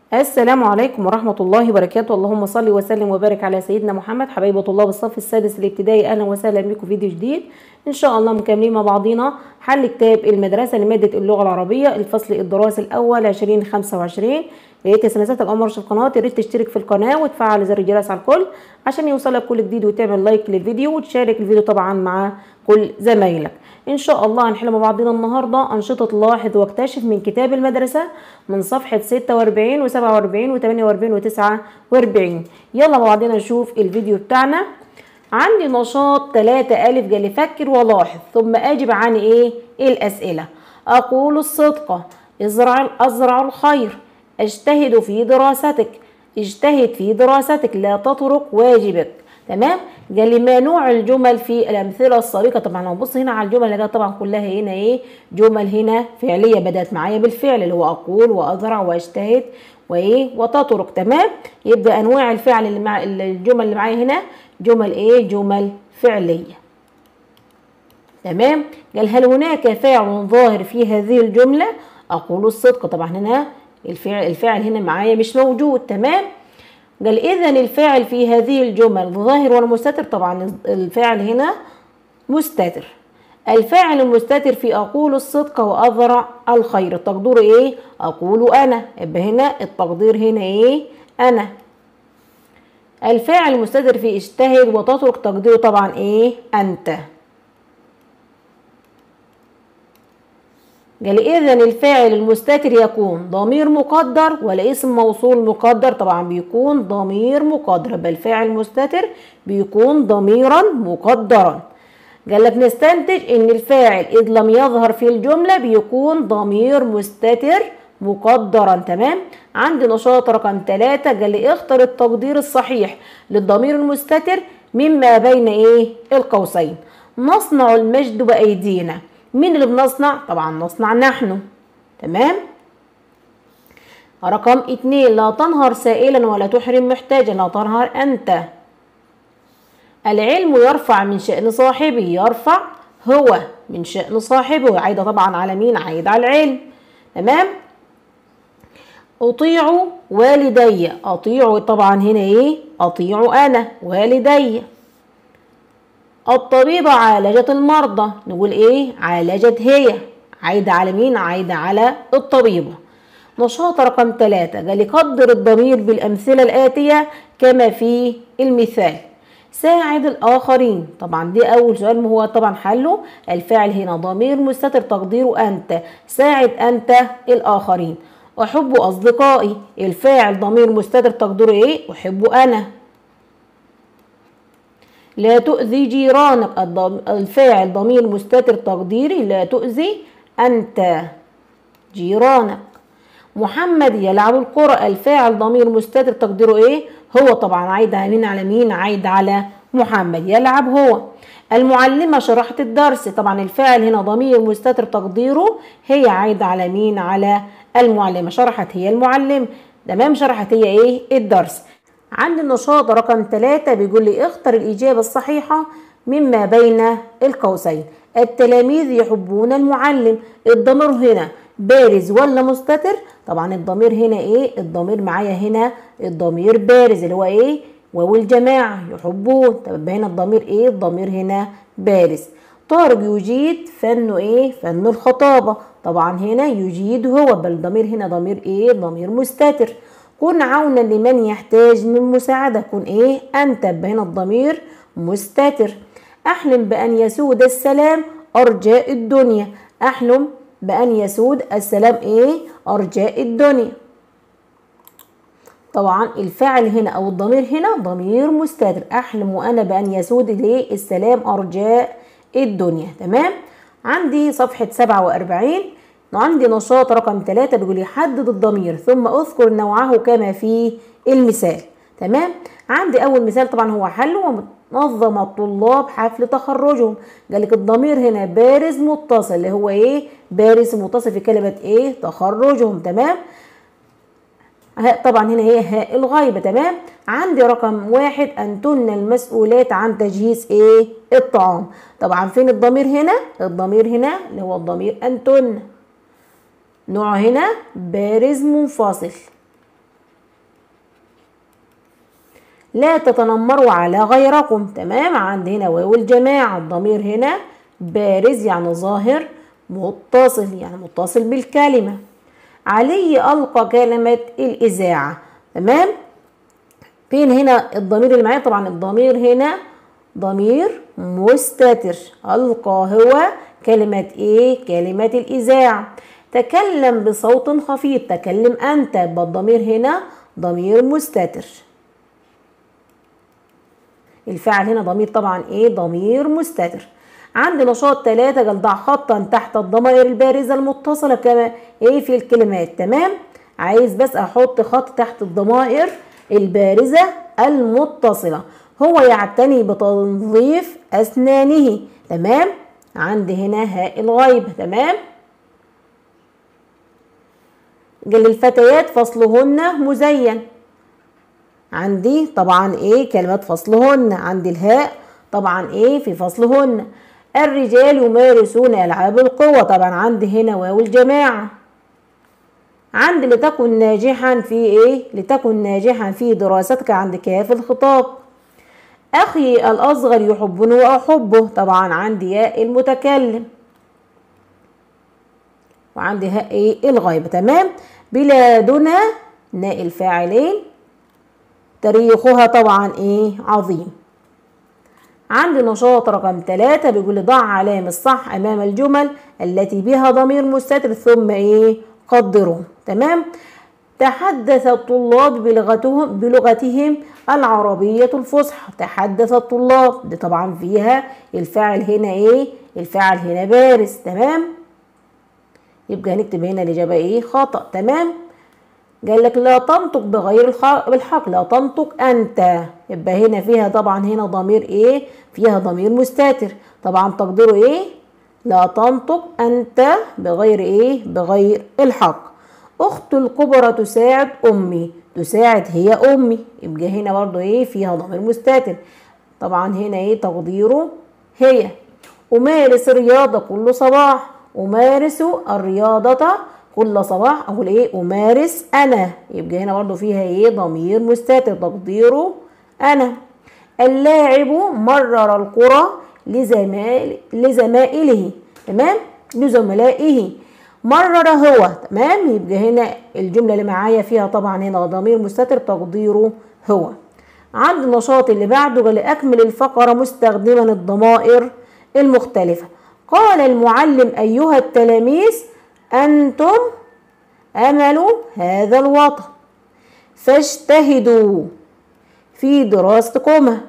السلام عليكم ورحمة الله وبركاته اللهم صل وسلم وبارك على سيدنا محمد حبايب طلاب الصف السادس الابتدائي أهلا وسهلا بكم فيديو جديد إن شاء الله مكملين مع بعضينا حل كتاب المدرسة لمادة اللغة العربية الفصل الدراسي الأول 2025 يا ريت يا سنة القمر في القناة يا ريت تشترك في القناة وتفعل زر الجرس على الكل عشان يوصلك كل جديد وتعمل لايك للفيديو وتشارك الفيديو طبعا مع كل زمايلك ان شاء الله هنحل مع بعضنا النهارده انشطه لاحظ واكتشف من كتاب المدرسه من صفحه 46 و47 و48 و49 يلا مع بعضنا نشوف الفيديو بتاعنا عندي نشاط 3 الف جالي فكر ولاحظ ثم اجب عن ايه الاسئله اقول الصدق ازرع ازرع الخير اجتهد في دراستك اجتهد في دراستك لا تترك واجبك تمام قال لي ما نوع الجمل في الامثله السابقه طبعا لو بص هنا على الجمل اللي طبعا كلها هنا ايه جمل هنا فعليه بدات معايا بالفعل اللي هو اقول وازرع واجتهد وايه وتترك تمام يبقى انواع الفعل اللي مع الجمل اللي معايا هنا جمل ايه جمل فعليه تمام قال هل هناك فاعل ظاهر في هذه الجمله اقول الصدق طبعا هنا الفعل الفاعل هنا معايا مش موجود تمام قال إذا الفاعل في هذه الجمل ظاهر ولا مستتر طبعا الفاعل هنا مستتر الفاعل المستتر في أقول الصدق وأذرع الخير التقدير إيه أقول أنا يبقى هنا التقدير هنا إيه أنا الفاعل المستتر في اجتهد وتترك تقديره طبعا إيه أنت قال إذا الفاعل المستتر يكون ضمير مقدر ولا اسم موصول مقدر طبعا بيكون ضمير مقدر بل الفاعل مستتر بيكون ضميرا مقدرا قال لك نستنتج ان الفاعل اذ لم يظهر في الجمله بيكون ضمير مستتر مقدرا تمام عندي نشاط رقم ثلاثة قال لي اختر التقدير الصحيح للضمير المستتر مما بين ايه القوسين نصنع المجد بايدينا مين اللي بنصنع؟ طبعا نصنع نحن تمام رقم اتنين لا تنهر سائلا ولا تحرم محتاجا لا تنهر أنت العلم يرفع من شأن صاحبه يرفع هو من شأن صاحبه عايدة طبعا على مين؟ عايدة على العلم تمام أطيع والدي أطيع طبعا هنا إيه؟ أطيع أنا والدي الطبيبة عالجت المرضى نقول ايه عالجت هي عايدة على مين عايدة على الطبيبة نشاط رقم ثلاثة قال قدر الضمير بالأمثلة الآتية كما في المثال ساعد الآخرين طبعا دي أول سؤال هو طبعا حله الفاعل هنا ضمير مستتر تقديره أنت ساعد أنت الآخرين أحب أصدقائي الفاعل ضمير مستتر تقديره إيه أحب أنا لا تؤذي جيرانك الفاعل ضمير مستتر تقديري لا تؤذي أنت جيرانك محمد يلعب الكرة الفاعل ضمير مستتر تقديره ايه هو طبعا عايد على مين على مين عايد على محمد يلعب هو المعلمة شرحت الدرس طبعا الفاعل هنا ضمير مستتر تقديره هي عايدة على مين على المعلمة شرحت هي المعلم تمام شرحت هي ايه الدرس عند النشاط رقم ثلاثة بيقول لي اختر الإجابة الصحيحة مما بين القوسين التلاميذ يحبون المعلم الضمير هنا بارز ولا مستتر طبعا الضمير هنا ايه الضمير معايا هنا الضمير بارز اللي هو ايه واو الجماعة يحبون طب هنا الضمير ايه الضمير هنا بارز طارق يجيد فن ايه فن الخطابة طبعا هنا يجيد هو بل الضمير هنا ضمير ايه ضمير مستتر كن عونا لمن يحتاج من مساعدة كن ايه انت هنا الضمير مستتر احلم بان يسود السلام ارجاء الدنيا احلم بان يسود السلام ايه ارجاء الدنيا طبعا الفاعل هنا او الضمير هنا ضمير مستتر احلم وانا بان يسود الايه السلام ارجاء الدنيا تمام عندي صفحة 47 وعندي نشاط رقم ثلاثة بيقول يحدد الضمير ثم اذكر نوعه كما في المثال تمام عندي اول مثال طبعا هو حل ونظم الطلاب حفل تخرجهم قال لك الضمير هنا بارز متصل اللي هو ايه بارز متصل في كلمة ايه تخرجهم تمام طبعا هنا هي هاء الغيبة تمام عندي رقم واحد أنتن المسؤولات عن تجهيز ايه الطعام طبعا فين الضمير هنا الضمير هنا اللي هو الضمير أنتن نوع هنا بارز منفصل لا تتنمروا على غيركم تمام عند هنا واو الجماعة الضمير هنا بارز يعني ظاهر متصل يعني متصل بالكلمة علي ألقى كلمة الإذاعة تمام فين هنا الضمير اللي معايا طبعا الضمير هنا ضمير مستتر ألقى هو كلمة إيه كلمة الإذاعة تكلم بصوت خفيف تكلم أنت بالضمير هنا ضمير مستتر الفعل هنا ضمير طبعا ايه ضمير مستتر عندي نشاط ثلاثة قال ضع خطا تحت الضمائر البارزة المتصلة كما ايه في الكلمات تمام عايز بس احط خط تحت الضمائر البارزة المتصلة هو يعتني بتنظيف اسنانه تمام عندي هنا هاء الغيب تمام قال للفتيات فصلهن مزين عندي طبعا ايه كلمات فصلهن عندي الهاء طبعا ايه في فصلهن الرجال يمارسون العاب القوة طبعا عندي هنا واو الجماعة عندي لتكن ناجحا في ايه لتكن ناجحا في دراستك عند كاف الخطاب اخي الاصغر يحبني واحبه طبعا عندي ياء المتكلم وعندي هاء ايه الغيبة تمام بلادنا ناء الفاعلين تاريخها طبعا ايه عظيم عندي نشاط رقم ثلاثة بيقول لي ضع علامة الصح أمام الجمل التي بها ضمير مستتر ثم إيه قدره تمام تحدث الطلاب بلغتهم بلغتهم العربية الفصحى تحدث الطلاب دي طبعا فيها الفاعل هنا إيه الفاعل هنا بارز تمام يبقى هنكتب هنا الإجابة إيه خطأ تمام قال لك لا تنطق بغير الحق لا تنطق انت يبقى هنا فيها طبعا هنا ضمير ايه فيها ضمير مستتر طبعا تقديره ايه لا تنطق انت بغير ايه بغير الحق اخت الكبرى تساعد امي تساعد هي امي يبقى هنا برضو ايه فيها ضمير مستتر طبعا هنا ايه تقديره هي امارس الرياضه كل صباح امارس الرياضه كل صباح اقول ايه امارس انا يبقى هنا برضو فيها ايه ضمير مستتر تقديره انا اللاعب مرر الكرة لزمائل لزمائله تمام لزملائه مرر هو تمام يبقى هنا الجملة اللي معايا فيها طبعا هنا ضمير مستتر تقديره هو عند النشاط اللي بعده قال أكمل الفقرة مستخدما الضمائر المختلفة قال المعلم أيها التلاميذ أنتم أمل هذا الوطن فاجتهدوا في دراستكم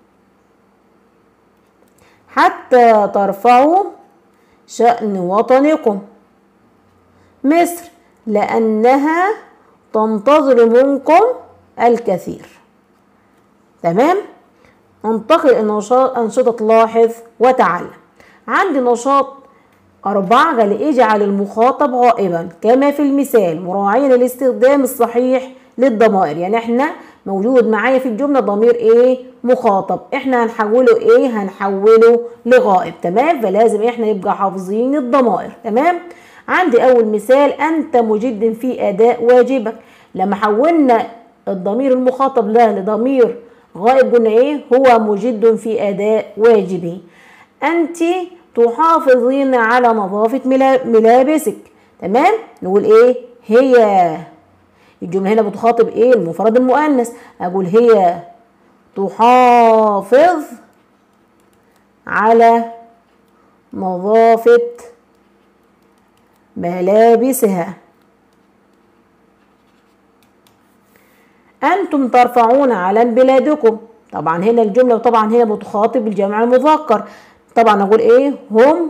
حتى ترفعوا شأن وطنكم مصر لأنها تنتظر منكم الكثير تمام انتقل إلى أنشطة لاحظ وتعلم عندي نشاط أربعة قال اجعل المخاطب غائبا كما في المثال مراعين الاستخدام الصحيح للضمائر يعني احنا موجود معايا في الجملة ضمير ايه مخاطب احنا هنحوله ايه هنحوله لغائب تمام فلازم احنا نبقى حافظين الضمائر تمام عندي اول مثال انت مجد في اداء واجبك لما حولنا الضمير المخاطب له لضمير غائب قلنا ايه هو مجد في اداء واجبه انت تحافظين على نظافة ملابسك تمام نقول ايه هي الجملة هنا بتخاطب ايه المفرد المؤنث اقول هي تحافظ على نظافة ملابسها أنتم ترفعون علم بلادكم طبعا هنا الجملة طبعا هنا بتخاطب الجمع المذكر طبعا أقول إيه هم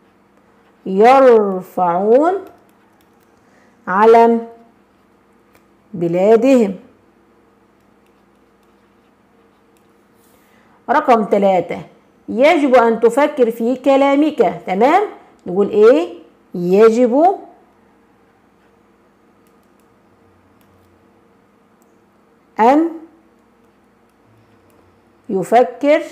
يرفعون علم بلادهم رقم ثلاثة يجب أن تفكر في كلامك تمام نقول إيه يجب أن يفكر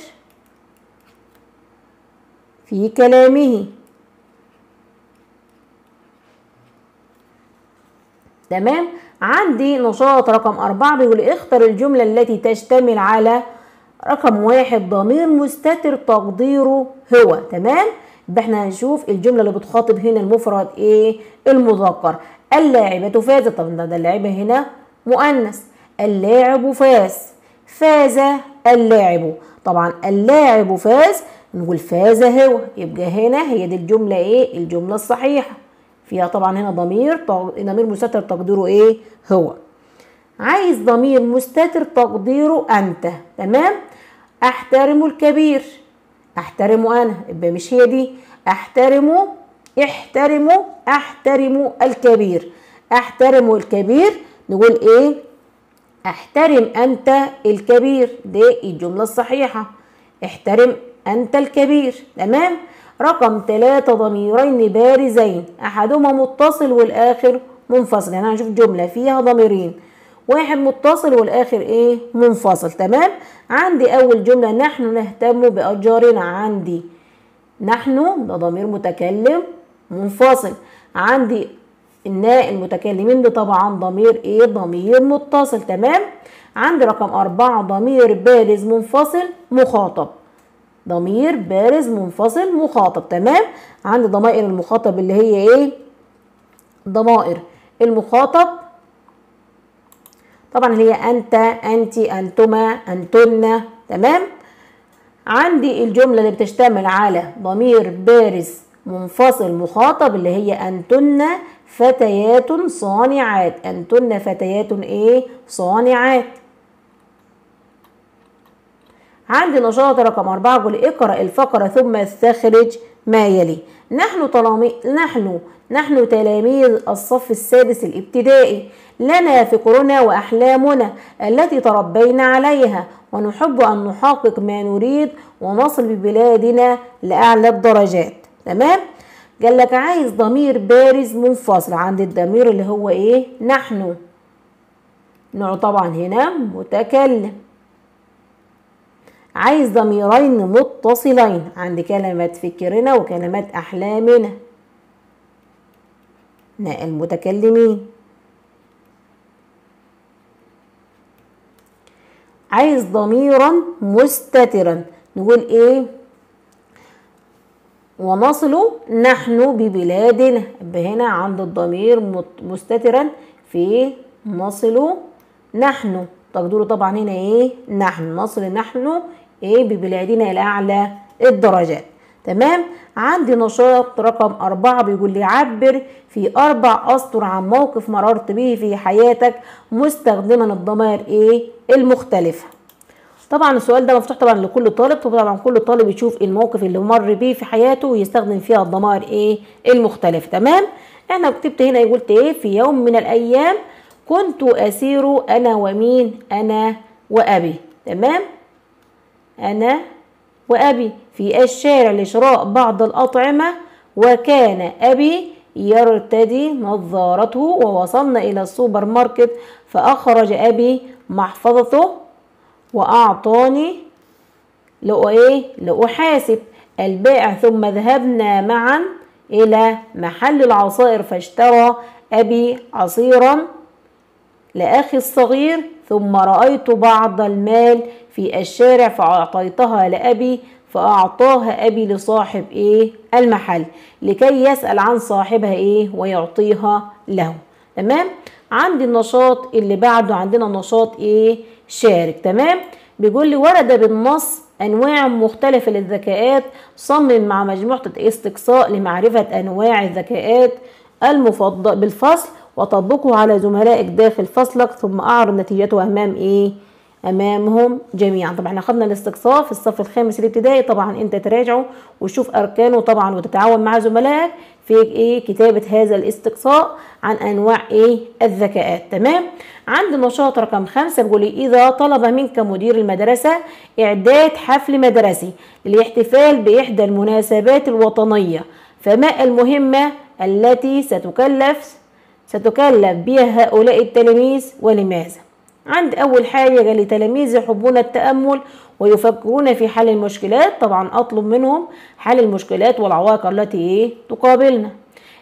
في كلامه تمام عندي نشاط رقم أربعة بيقول اختر الجملة التي تشتمل على رقم واحد ضمير مستتر تقديره هو تمام يبقى احنا هنشوف الجملة اللي بتخاطب هنا المفرد ايه المذكر اللاعبة فازت طب ده اللاعبة هنا مؤنث اللاعب فاز فاز اللاعب طبعا اللاعب فاز نقول فاز هو يبقى هنا هي دي الجملة ايه الجملة الصحيحة فيها طبعا هنا ضمير ضمير مستتر تقديره ايه هو عايز ضمير مستتر تقديره انت تمام احترم الكبير احترمه انا يبقى مش هي دي احترمه احترموا احترموا الكبير احترموا الكبير نقول ايه احترم انت الكبير دي الجملة الصحيحة احترم انت الكبير تمام رقم ثلاثة ضميرين بارزين احدهما متصل والاخر منفصل يعني هنشوف جملة فيها ضميرين واحد متصل والاخر ايه منفصل تمام عندي اول جملة نحن نهتم باشجارنا عندي نحن ده ضمير متكلم منفصل عندي الناء المتكلمين ده طبعا ضمير ايه ضمير متصل تمام عندي رقم أربعة ضمير بارز منفصل مخاطب ضمير بارز منفصل مخاطب تمام عندي ضمائر المخاطب اللي هي ايه ضمائر المخاطب طبعا هي انت انت انتما انتن تمام عندي الجملة اللي بتشتمل على ضمير بارز منفصل مخاطب اللي هي أنتن فتيات صانعات أنتن فتيات إيه صانعات عندي نشاط رقم أربعة قل اقرأ الفقرة ثم استخرج ما يلي نحن طلامي نحن نحن تلاميذ الصف السادس الابتدائي لنا فكرنا وأحلامنا التي تربينا عليها ونحب أن نحقق ما نريد ونصل ببلادنا لأعلى الدرجات تمام قال لك عايز ضمير بارز منفصل عند الضمير اللي هو ايه نحن نوع طبعا هنا متكلم عايز ضميرين متصلين عند كلمة فكرنا وكلمات أحلامنا المتكلمين عايز ضميرا مستترا نقول ايه ونصل نحن ببلادنا هنا عند الضمير مستترا في نصل نحن تقدروا طبعا هنا ايه نحن نصل نحن ايه ببلادنا الى اعلى الدرجات تمام عندي نشاط رقم أربعة بيقول لي عبر في أربع أسطر عن موقف مررت به في حياتك مستخدما الضمائر إيه المختلفة طبعا السؤال ده مفتوح طبعا لكل طالب طبعا كل طالب يشوف الموقف اللي مر بيه في حياته ويستخدم فيها الضمائر ايه المختلفه تمام احنا كتبت هنا قلت ايه في يوم من الايام كنت اسير انا ومين انا وابي تمام انا وابي في الشارع لشراء بعض الاطعمه وكان ابي يرتدي نظارته ووصلنا الى السوبر ماركت فاخرج ابي محفظته وأعطاني لإيه لأحاسب البائع ثم ذهبنا معا إلى محل العصائر فاشترى أبي عصيرا لأخي الصغير ثم رأيت بعض المال في الشارع فأعطيتها لأبي فأعطاها أبي لصاحب إيه المحل لكي يسأل عن صاحبها إيه ويعطيها له تمام عندي النشاط اللي بعده عندنا نشاط إيه شارك تمام بيقول لي ورد بالنص انواع مختلفه للذكاءات صمم مع مجموعه استقصاء لمعرفه انواع الذكاءات المفضل بالفصل وطبقه على زملائك داخل فصلك ثم اعرض نتيجته امام ايه امامهم جميعا طبعا احنا خدنا الاستقصاء في الصف الخامس الابتدائي طبعا انت تراجعه وتشوف اركانه طبعا وتتعاون مع زملائك في ايه كتابه هذا الاستقصاء عن انواع ايه الذكاءات تمام عند نشاط رقم خمسة بيقول إذا طلب منك مدير المدرسة إعداد حفل مدرسي للاحتفال بإحدى المناسبات الوطنية فما المهمة التي ستكلف ستكلف بها هؤلاء التلاميذ ولماذا عند أول حاجة قال لي تلاميذ يحبون التأمل ويفكرون في حل المشكلات طبعا أطلب منهم حل المشكلات والعوائق التي إيه تقابلنا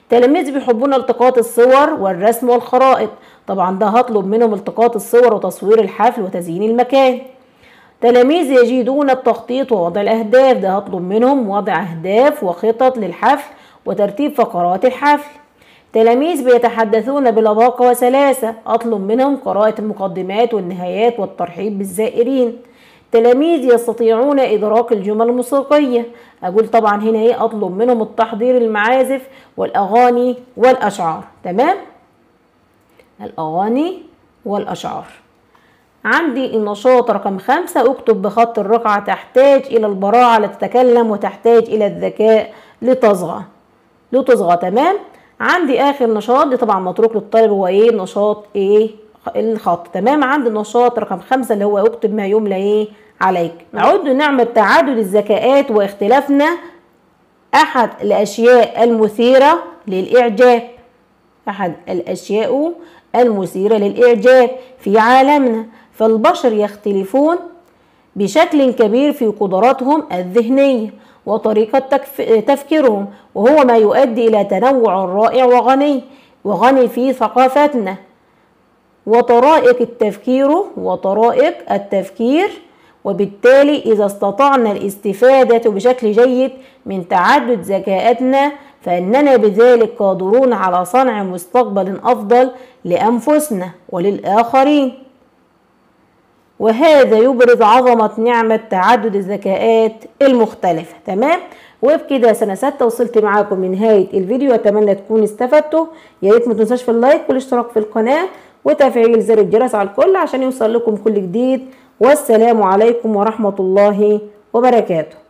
تلاميذ بيحبون التقاط الصور والرسم والخرائط طبعا ده هطلب منهم التقاط الصور وتصوير الحفل وتزيين المكان تلاميذ يجيدون التخطيط ووضع الأهداف ده هطلب منهم وضع أهداف وخطط للحفل وترتيب فقرات الحفل تلاميذ بيتحدثون بلباقة وسلاسة أطلب منهم قراءة المقدمات والنهايات والترحيب بالزائرين تلاميذ يستطيعون إدراك الجمل الموسيقية أقول طبعا هنا إيه أطلب منهم التحضير المعازف والأغاني والأشعار تمام الأغاني والأشعار عندي النشاط رقم خمسة اكتب بخط الرقعة تحتاج إلى البراعة لتتكلم وتحتاج إلى الذكاء لتصغى لتصغى تمام عندي آخر نشاط دي طبعا متروك للطالب هو إيه نشاط إيه الخط تمام عندي النشاط رقم خمسة اللي هو اكتب ما يملى إيه عليك نعد نعمة تعدد الذكاءات واختلافنا أحد الأشياء المثيرة للإعجاب أحد الأشياء المثيرة للإعجاب في عالمنا فالبشر يختلفون بشكل كبير في قدراتهم الذهنية وطريقة تفكيرهم وهو ما يؤدي إلى تنوع رائع وغني وغني في ثقافتنا وطرائق التفكير وطرائق التفكير وبالتالي إذا استطعنا الاستفادة بشكل جيد من تعدد ذكاءاتنا فإننا بذلك قادرون على صنع مستقبل أفضل لأنفسنا وللآخرين وهذا يبرز عظمة نعمة تعدد الذكاءات المختلفة تمام وبكده سنة ستة وصلت معاكم لنهاية الفيديو أتمنى تكونوا استفدتوا يا ريت ما تنساش في اللايك والاشتراك في القناة وتفعيل زر الجرس على الكل عشان يوصل لكم كل جديد والسلام عليكم ورحمة الله وبركاته